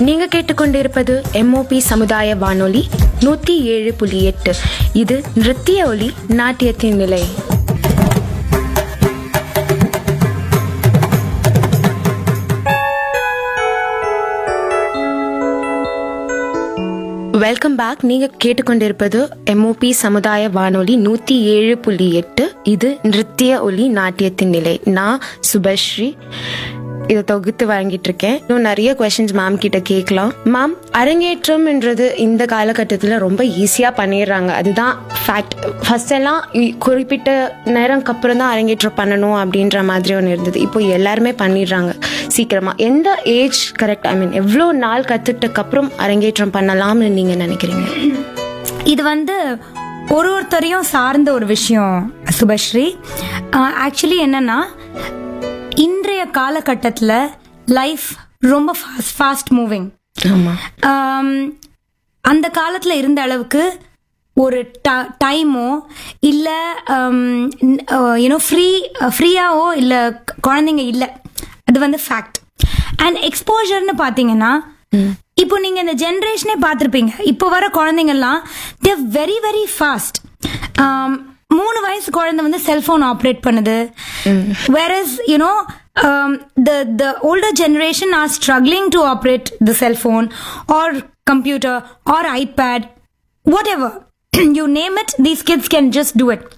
நீங்க கேட்டுக்கொண்டிருப்பது எம்ஓபி சமுதாய வானொலி நூத்தி ஏழு புள்ளி எட்டு இது நிறுத்திய ஒளி நாட்டியத்தின் நிலை வெல்கம் பேக் நீங்க கேட்டுக்கொண்டிருப்பது எம்ஓபி சமுதாய வானொலி நூத்தி ஏழு புள்ளி எட்டு இது நிறுத்திய ஒலி நாட்டியத்தின் நிலை நான் சுபஸ்ரீ இதை தொகுத்து வழங்கிட்டு இருக்கேன் இன்னும் நிறைய கொஸ்டின்ஸ் மேம் கிட்ட கேட்கலாம் மேம் அரங்கேற்றம்ன்றது இந்த காலகட்டத்தில் ரொம்ப ஈஸியா பண்ணிடுறாங்க அதுதான் ஃபேக்ட் ஃபர்ஸ்ட் எல்லாம் இ- குறிப்பிட்ட நேரம்க்கு அப்புறம் தான் அரங்கேற்றம் பண்ணணும் அப்படின்ற மாதிரி ஒன்று இருந்தது இப்போ எல்லாருமே பண்ணிடுறாங்க சீக்கிரமா எந்த ஏஜ் கரெக்ட் ஐ மீன் எவ்வளோ நாள் கத்துட்டதுக்கு அப்புறம் அரங்கேற்றம் பண்ணலாம்னு நீங்க நினைக்கிறீங்க இது வந்து ஒரு ஒருத்தரையும் சார்ந்த ஒரு விஷயம் சுபஸ்ரீ ஆக்சுவலி என்னன்னா இன்றைய காலகட்டத்தில் லைஃப் ரொம்ப ஃபாஸ்ட் ஃபாஸ்ட் மூவிங் ஆமா அந்த காலத்தில் இருந்த அளவுக்கு ஒரு டைமோ இல்லை யூனோ ஃப்ரீ ஃப்ரீயாவோ இல்லை குழந்தைங்க இல்லை அது வந்து ஃபேக்ட் அண்ட் எக்ஸ்போஜர்னு பார்த்தீங்கன்னா இப்போ நீங்க இந்த ஜென்ரேஷனே பார்த்துருப்பீங்க இப்போ வர குழந்தைங்கள்லாம் தேர் வெரி வெரி ஃபாஸ்ட் மூணு வயசு குழந்தை வந்து செல்போன் ஆப்ரேட் பண்ணுது where is you know the the older generation are struggling to operate the cell phone or computer or ipad whatever you name it these kids can just do it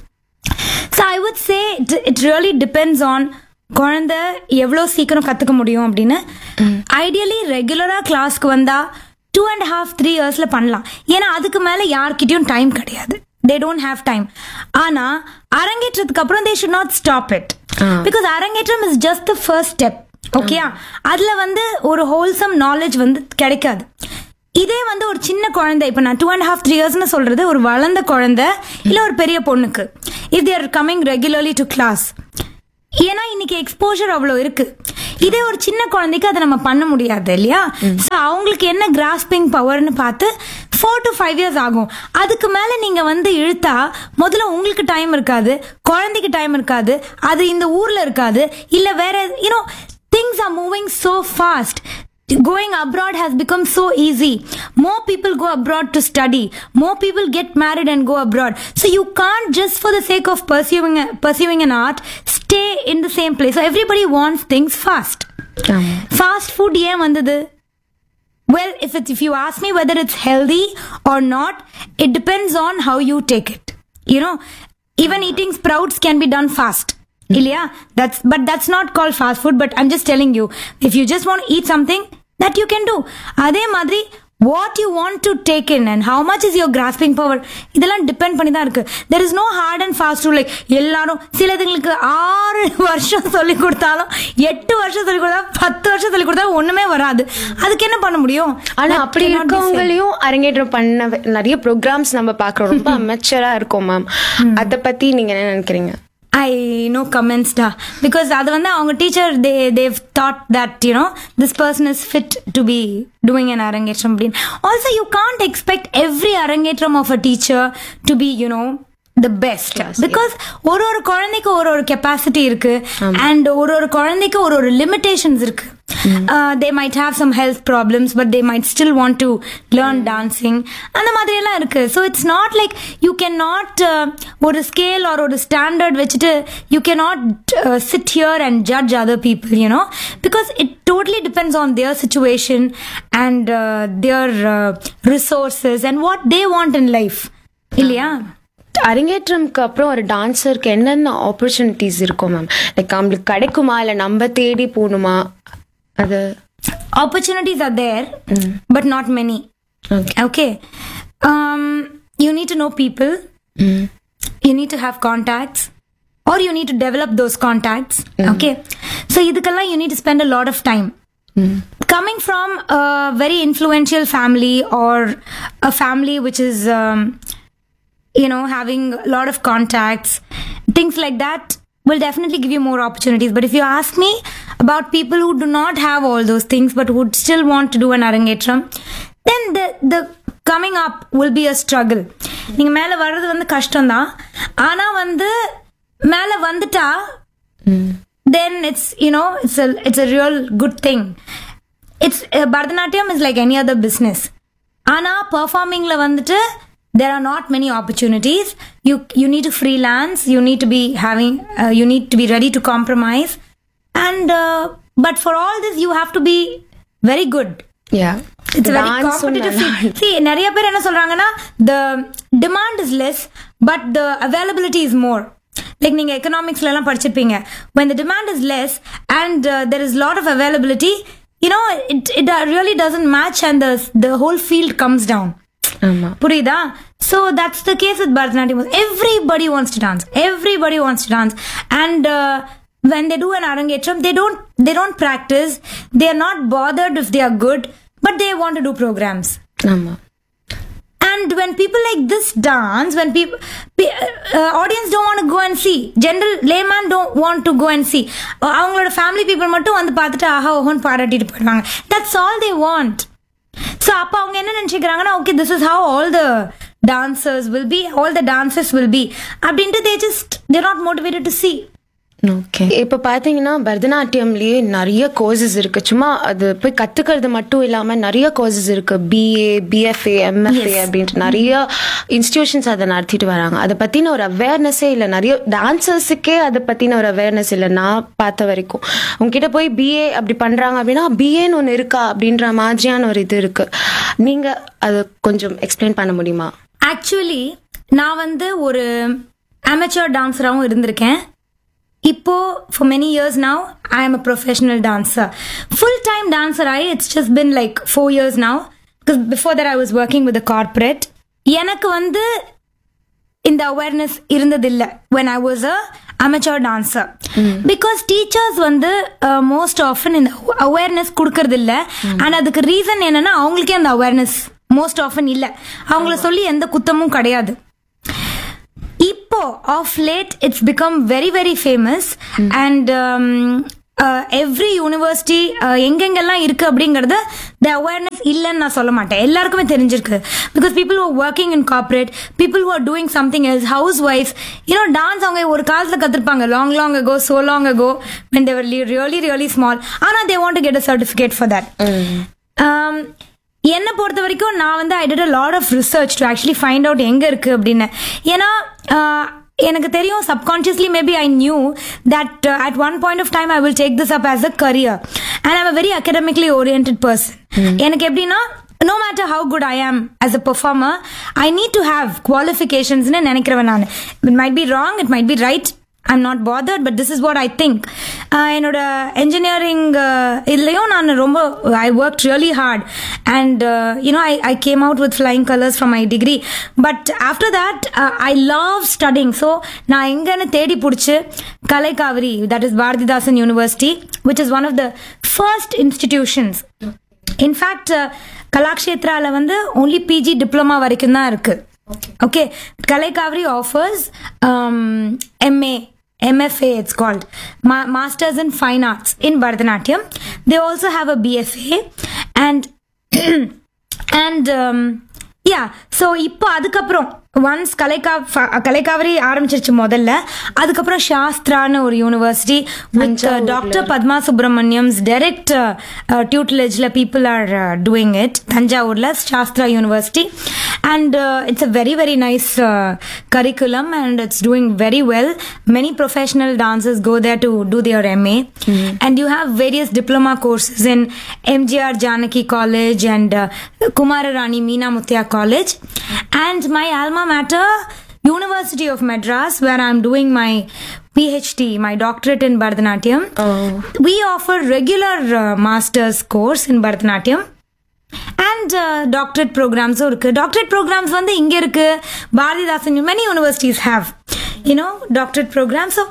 so i would say it, it really depends on குழந்தை எவ்வளோ சீக்கிரம் கற்றுக்க முடியும் அப்படின்னு ideally ரெகுலராக கிளாஸ்க்கு வந்தா two and half three இயர்ஸில் பண்ணலாம் ஏன்னா அதுக்கு மேலே யார்கிட்டயும் டைம் கிடையாது தே டோன்ட் ஹேவ் டைம் ஆனால் அரங்கேற்றத்துக்கு அப்புறம் they should not stop it because arangetram is just the first step ஓகேயா அதுல வந்து ஒரு ஹோல்சம் நாலேஜ் வந்து கிடைக்காது இதே வந்து ஒரு சின்ன குழந்தை இப்போ நான் டூ அண்ட் ஹாஃப் த்ரீ இயர்ஸ்னு சொல்றது ஒரு வளர்ந்த குழந்தை இல்ல ஒரு பெரிய பொண்ணுக்கு if there coming regularly to class ஏன்னா இன்னைக்கு எக்ஸ்போஜர் அவ்வளோ இருக்கு இதே ஒரு சின்ன குழந்தைக்கு அதை நம்ம பண்ண முடியாது இல்லையா ஸோ அவங்களுக்கு என்ன கிராஸ்பிங் பவர்னு பார்த்து ஃபோர் டு ஃபைவ் இயர்ஸ் ஆகும் அதுக்கு மேல நீங்க வந்து இழுத்தா முதல்ல உங்களுக்கு டைம் இருக்காது குழந்தைக்கு டைம் இருக்காது அது இந்த ஊர்ல இருக்காது இல்ல வேற you know things are moving so fast going abroad has become so easy more people go abroad to study more people get married and go abroad so you can't just for the sake of pursuing a, pursuing an art stay in the same place so everybody wants things fast ஆமா fast food ஏன் வந்தது well if it's if you ask me whether it's healthy or not it depends on how you take it you know even eating sprouts can be done fast Ilya, that's but that's not called fast food but i'm just telling you if you just want to eat something that you can do அதே மாதிரி what you want to take in and how much is your grasping power இதெல்லாம் depend பண்ணி தான் இருக்கு there is no hard and fast rule like எல்லாரும் சிலதுங்களுக்கு ஆறு வருஷம் சொல்லி கொடுத்தாலும் எட்டு வருஷம் சொல்லி கொடுத்தா பத்து வருஷம் சொல்லி கொடுத்தா ஒண்ணுமே வராது அதுக்கு என்ன பண்ண முடியும் ஆனா That அப்படி cannot be said. இருக்கவங்களையும் அரங்கேற்றம் பண்ண வெ- நிறைய ப்ரோக்ராம்ஸ் நம்ம பாக்குறோம் ரொம்ப அமைச்சரா இருக்கும் மேம் அத பத்தி நீங்க என்ன நினைக்கிறீங்க ஐ நோ கமெண்ட்ஸ் டா பிகாஸ் அது வந்து அவங்க teacher they they've thought that you know this person is fit to be doing an arangetram அப்படின்னு also you can't expect every arangetram of a teacher to be you know the best because ஒரு ஒரு குழந்தைக்கு ஒரு ஒரு கெப்பாசிட்டி இருக்கு அண்ட் ஒரு ஒரு குழந்தைக்கு ஒரு ஒரு லிமிடேஷன்ஸ் இருக்கு they might have some health problems but they might still want to learn dancing அந்த மாதிரி எல்லாம் இருக்கு so it's not like you can not ஒரு ஸ்கேல் ஆர் ஒரு ஸ்டாண்டர்ட் வச்சுட்டு you can not sit here and judge other people you know because it totally depends on their situation and their resources and what they want in life இல்லையா அரங்கேற்றம்க்கு அப்புறம் ஒரு டான்சருக்கு என்னென்ன opportunities இருக்கும் ma'am like அவங்களுக்கு கிடைக்குமா இல்ல நம்ம தேடி போகணுமா அது opportunities are there but not many okay okay um you need to know people you need to have contacts or you need to develop those contacts okay so இதுக்கெல்லாம் you need to spend a lot of time coming from a very influential family or a family which is um, you know having a lot of contacts things like that will definitely give you more opportunities but if you ask me about people who do not have all those things but would still want to do an arangetram then the the coming up will be a struggle நீங்க மேல வர்றது வந்து கஷ்டம் தான் ஆனா வந்து மேல வந்துட்டா then it's you know it's a it's a real good thing it's Bharatanatyam is like any other business ஆனா பெர்ஃபார்மிங்ல வந்துட்டு there are not many opportunities you you need to freelance you need to be having uh, you need to be ready to compromise and uh, but for all this you have to be very good yeah it's very competitive field see நிறைய பேர் என்ன சொல்றாங்கன்னா the demand is less but the availability is more like நீங்க எக்கனாமிக்ஸ்ல எல்லாம் படிச்சிருப்பீங்க when the demand is less and uh, there is lot of availability you know it it uh, really doesn't match and the the whole field comes down ஆமா புரியுதா so that's the case with bharatanatyam everybody wants to dance everybody wants to dance and uh, when they do an arangetram they don't they don't practice they are not bothered if they are good but they want to do programs ஆமா and when people like this dance when people pe- uh, audience don't want to go and see general layman don't want to go and see Uh, அவங்களோட family people மட்டும் வந்து பார்த்துட்டு ஆஹா ஓஹோன்னு பாராட்டிட்டு போயிடுவாங்க that's all they want so அப்போ அவங்க என்ன நினச்சிக்கிறாங்கன்னா okay this is how all the dancers will be all the dancers will be அப்படின்ட்டு they just there not motivated to see okay இப்போ பார்த்தீங்கன்னா பரதநாட்டியம்லயே நிறைய கோர்சஸ் இருக்கு சும்மா அது போய் கத்துக்கிறது மட்டும் இல்லாம நிறைய கோர்சஸ் இருக்கு பிஏ பிஎஃப்ஏ எம்எஃப்ஏ அப்படின்ட்டு நிறைய இன்ஸ்டிடியூஷன்ஸ் அதை நடத்திட்டு வராங்க அதை பத்தின ஒரு அவேர்னஸே இல்லை நிறைய டான்சர்ஸுக்கே அதை பத்தின ஒரு அவேர்னஸ் இல்லை நான் பார்த்த வரைக்கும் உங்ககிட்ட போய் பிஏ அப்படி பண்றாங்க அப்படின்னா பிஏன்னு ஒன்று இருக்கா அப்படின்ற மாதிரியான ஒரு இது இருக்கு நீங்க அதை கொஞ்சம் எக்ஸ்பிளைன் பண்ண முடியுமா ஆக்சுவலி நான் வந்து ஒரு amateur டான்ஸராகவும் இருந்திருக்கேன் இப்போ for many years now I am a professional dancer full time dancer ஆகி it's just been like four years now because before that I was working with corporate எனக்கு வந்து இந்த அவேர்னஸ் இருந்ததில்லை when I was a amateur dancer because teachers வந்து most often இந்த awareness கொடுக்கறது இல்ல and அதுக்கு ரீசன் என்னன்னா அவங்களுக்கே அந்த அவேர்னஸ் மோஸ்ட் ஆஃபன் இல்ல அவங்கள சொல்லி எந்த குத்தமும் கிடையாது இப்போ of late it's become very very famous and every university எங்கெங்கெல்லாம் இருக்கு அப்படிங்கறது த அவேர்னஸ் இல்லைன்னு நான் சொல்ல மாட்டேன் எல்லாருக்குமே தெரிஞ்சிருக்கு because people who working in corporate people who are doing something else housewife you know dance அவங்க ஒரு காலத்துல கத்துருப்பாங்க long long ago so long ago when they were really really small ஆனா they want to get a certificate for that um, என்னை பொறுத்த வரைக்கும் நான் வந்து I did a lot of research to actually find out எங்க இருக்கு அப்படின்னு ஏன்னா uh, எனக்கு தெரியும் subconsciously maybe I knew that at one point of time I will take this up as a career and I'm a very academically orient person எனக்கு எப்படின்னா no matter how good I am as a performer I need to have குவாலிஃபிகேஷன்ஸ்னு நினைக்கிறவன் நான் it might be wrong it might be right I'm not bothered but this is what I think என்னோட engineering இதுலேயும் நான் ரொம்ப I work really hard and you know I I came out with flying colours from my degree but after that I love studying so நான் எங்கன்னு தேடி பிடிச்சி Kalai Kaviri that is Bharathidasan university which is one of the first institutions in fact கலாக்ஷேத்ரால வந்து only PG diploma வரைக்கும் தான் இருக்கு okay Kalai Kaviri offers MA MFA it's called Ma- Masters in Fine Arts in Bharatanatyam. They also have a BFA and and um, yeah so இப்போ அதுக்கப்புறம் once கலைக்கா கலைக்காவரி ஆரம்பிச்சிருச்சு முதல்ல அதுக்கப்புறம் சாஸ்திரான்னு ஒரு university with doctor Padma Subramaniam's direct டியூட்டிலேஜில் பீப்புள் ஆர் டூயிங் இட் தஞ்சாவூரில் Sastra university and it's a very very nice curriculum and it's doing very well. Many professional dancers go there to do their MA. And you have various diploma courses in MGR Janaki College and uh, Kumara Rani Meena Mutya College. And my alma mater, University of Madras, where I'm doing my PhD, my doctorate in Bharatanatyam. We offer regular uh, master's course in Bharatanatyam. And doctorate ப்ரோக்ராம்ஸும் இருக்கு doctorate programmes வந்து இங்க இருக்கு Bharathidasan many universities have you know doctorate programme so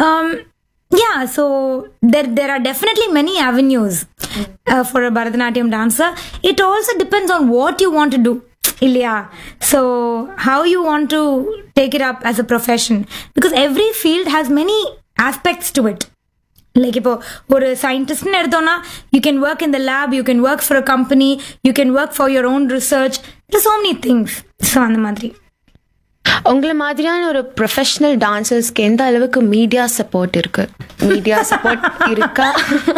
yeah so there there are definitely many avenues for a Bharatanatyam dancer it also depends on what you want to do இல்லையா so how you want to take it up as a profession because every field has many aspects to it like இப்போ ஒரு சயின்டிஸ்ட்னு எடுத்தோம்னா you can work in the lab you can work for a company you can work for your own research so many things so அந்த மாதிரி உங்களை மாதிரியான ஒரு professional டான்சர்ஸ்க்கு எந்த அளவுக்கு மீடியா சப்போர்ட் இருக்கு மீடியா சப்போர்ட் இருக்கா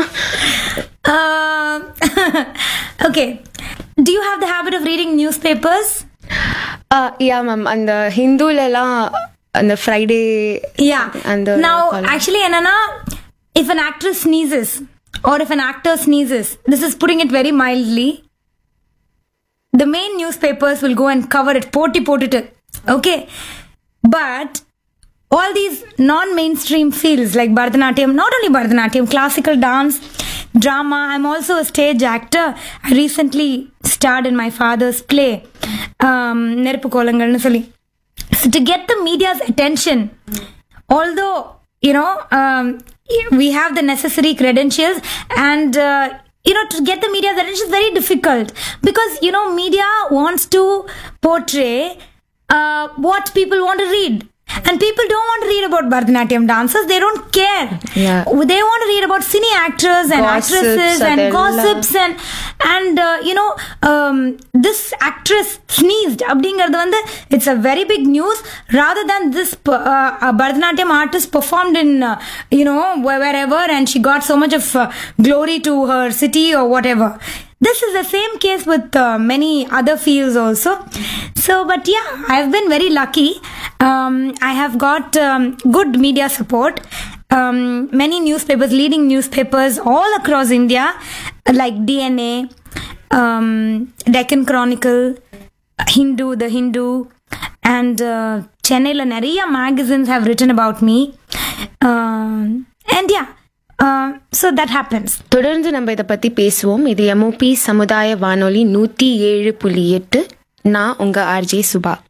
Uh, okay. Do you have the habit of reading newspapers? Yeah ma'am அந்த ஹிந்துலலாம் அந்த ஃப்ரைடே Yeah. அந்த now, column. actually, Anana, if an actress sneezes or if an actor sneezes, this is putting it very mildly. The main newspapers will go and cover it, poti potite. Okay. But all these non-mainstream fields like Bharatanatyam, not only Bharatanatyam, classical dance, drama. I'm also a stage actor. I recently starred in my father's play, um, நெருப்பு கோலங்கள்னு சொல்லி so to get the media's attention although you know um, we have the necessary credentials and uh, you know to get the media's attention is very difficult because you know media wants to portray uh, what people want to read and people don't want to read about Bharatanatyam dancers. They don't care. Yeah. They want to read about cine actors and Gossips, actresses and அதெல்லாம். gossips and and uh, you know um, this actress sneezed அப்படிங்கிறது வந்து it's a very big news rather than this p- uh, a Bharatanatyam artist performed in uh, you know wh- wherever and she got so much of uh, glory to her city or whatever this is the same case with uh, many other fields also so but yeah i've been very lucky um, i have got um, good media support um, many newspapers, leading newspapers all across India, like DNA, um, Deccan Chronicle, Hindu, The Hindu, and uh, Chennaiல நிறைய magazines have written about me. Um, and yeah, uh, so that happens. தொடர்ந்து நம்ம இதை பத்தி பேசுவோம் இது MOP சமுதாய வானொலி நூத்தி ஏழு புள்ளி எட்டு நான் உங்க ஆர்ஜே சுபா